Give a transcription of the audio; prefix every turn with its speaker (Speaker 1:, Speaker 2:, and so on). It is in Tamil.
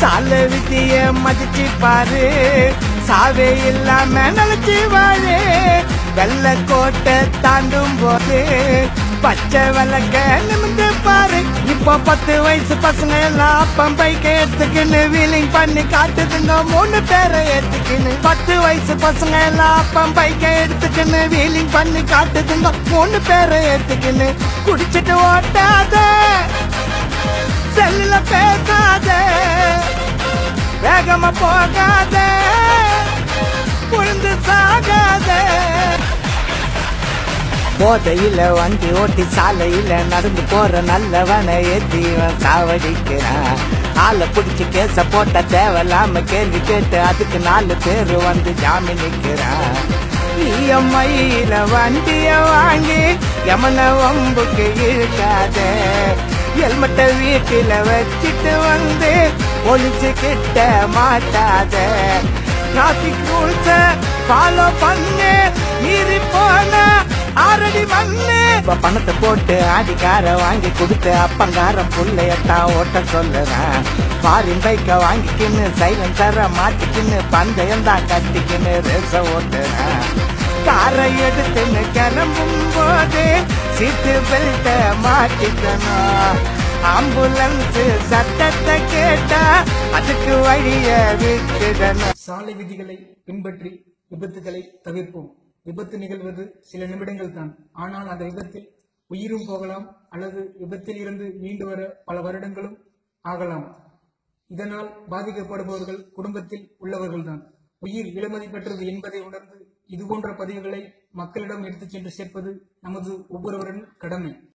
Speaker 1: கால வித்திய மதிச்சு பாரு சாவே இல்லாம நினைச்சு வாழு வெள்ள கோட்டை தாண்டும் போது பச்சை விளக்க நிமிந்து பாரு இப்போ பத்து வயசு பசங்க எல்லாம் அப்பம் பைக்க எடுத்துக்கின்னு வீலிங் பண்ணி காட்டுதுங்க மூணு பேரை ஏத்துக்கின்னு பத்து வயசு பசங்க எல்லாம் அப்பம் பைக்க எடுத்துக்கின்னு வீலிங் பண்ணி காட்டுதுங்க மூணு பேரை ஏத்துக்கின்னு குடிச்சிட்டு ஓட்டாத செல்லுல பேசாத வேகமா போகாத புரிந்து சாகாத போதையில வண்டி ஓட்டி சாலையில நடந்து போற நல்லவனை ஏத்தி இவன் சாவடிக்கிறான் ஆளை பிடிச்சு கேச போட்ட தேவையில்லாம கேள்வி கேட்டு அதுக்கு நாலு பேர் வந்து ஜாமீன் நிக்கிறான் இஎம்ஐல வண்டிய வாங்கி எமன வம்புக்கு இழுக்காத ஹெல்மெட்ட வீட்டுல வச்சிட்டு வந்து ஒளிச்சு கிட்ட மாட்டாத டிராபிக் ரூல்ஸ ஃபாலோ பண்ணு மீறி போன ஆரடி மண்ணு இப்ப பணத்தை போட்டு ஆடிக்கார வாங்கி கொடுத்து அப்பங்காரம் புள்ளையத்தான் ஓட்ட சொல்லுறேன் ஃபாரின் பைக்க வாங்கிக்கின்னு சைலன்சர மாட்டிக்கின்னு பந்தயம் தான் கட்டிக்கின்னு ரேச ஓட்டுறேன் காரை எடுத்துன்னு கிளம்பும் போது சீட்டு பெல்ட்ட மாட்டிக்கணும் ஆம்புலன்ஸ் சத்தத்தை கேட்டா அதுக்கு வழிய விட்டுடணும்
Speaker 2: சாலை விதிகளை பின்பற்றி விபத்துகளை தவிர்ப்போம் விபத்து நிகழ்வது சில நிமிடங்கள் தான் ஆனால் அந்த விபத்தில் உயிரும் போகலாம் அல்லது விபத்தில் இருந்து மீண்டு வர பல வருடங்களும் ஆகலாம் இதனால் பாதிக்கப்படுபவர்கள் குடும்பத்தில் உள்ளவர்கள்தான் உயிர் விலைமதி பெற்றது என்பதை உணர்ந்து இதுபோன்ற பதிவுகளை மக்களிடம் எடுத்துச் சென்று சேர்ப்பது நமது ஒவ்வொருவரின் கடமை